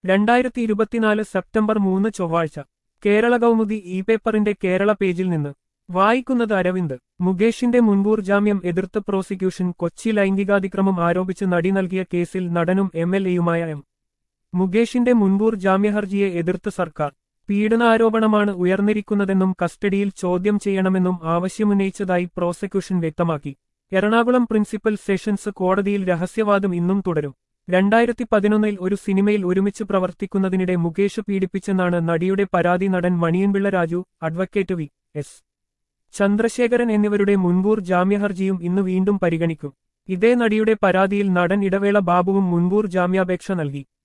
രണ്ടായിരത്തി ഇരുപത്തിനാല് സെപ്റ്റംബർ മൂന്ന് ചൊവ്വാഴ്ച കേരള കൗമുദി ഇ പേപ്പറിന്റെ കേരള പേജിൽ നിന്ന് വായിക്കുന്നത് അരവിന്ദ് മുകേഷിന്റെ മുൻകൂർ ജാമ്യം എതിർത്ത് പ്രോസിക്യൂഷൻ കൊച്ചി ലൈംഗികാതിക്രമം ആരോപിച്ച് നടി നൽകിയ കേസിൽ നടനും എം എൽ എയുമായ എം മുകേഷിന്റെ മുൻകൂർ ജാമ്യഹർജിയെ എതിർത്ത് സർക്കാർ പീഡനാരോപണമാണ് ഉയർന്നിരിക്കുന്നതെന്നും കസ്റ്റഡിയിൽ ചോദ്യം ചെയ്യണമെന്നും ആവശ്യമുന്നയിച്ചതായി പ്രോസിക്യൂഷൻ വ്യക്തമാക്കി എറണാകുളം പ്രിൻസിപ്പൽ സെഷൻസ് കോടതിയിൽ രഹസ്യവാദം ഇന്നും തുടരും രണ്ടായിരത്തി പതിനൊന്നിൽ ഒരു സിനിമയിൽ ഒരുമിച്ച് പ്രവർത്തിക്കുന്നതിനിടെ മുകേഷ് പീഡിപ്പിച്ചെന്നാണ് നടിയുടെ പരാതി നടൻ Maniyanpilla Raju advocate V S Chandrasekharan എന്നിവരുടെ മുൻകൂർ ജാമ്യഹർജിയും ഇന്ന് വീണ്ടും പരിഗണിക്കും ഇതേ നടിയുടെ പരാതിയിൽ നടൻ ഇടവേള ബാബുവും മുൻകൂർ ജാമ്യാപേക്ഷ നൽകി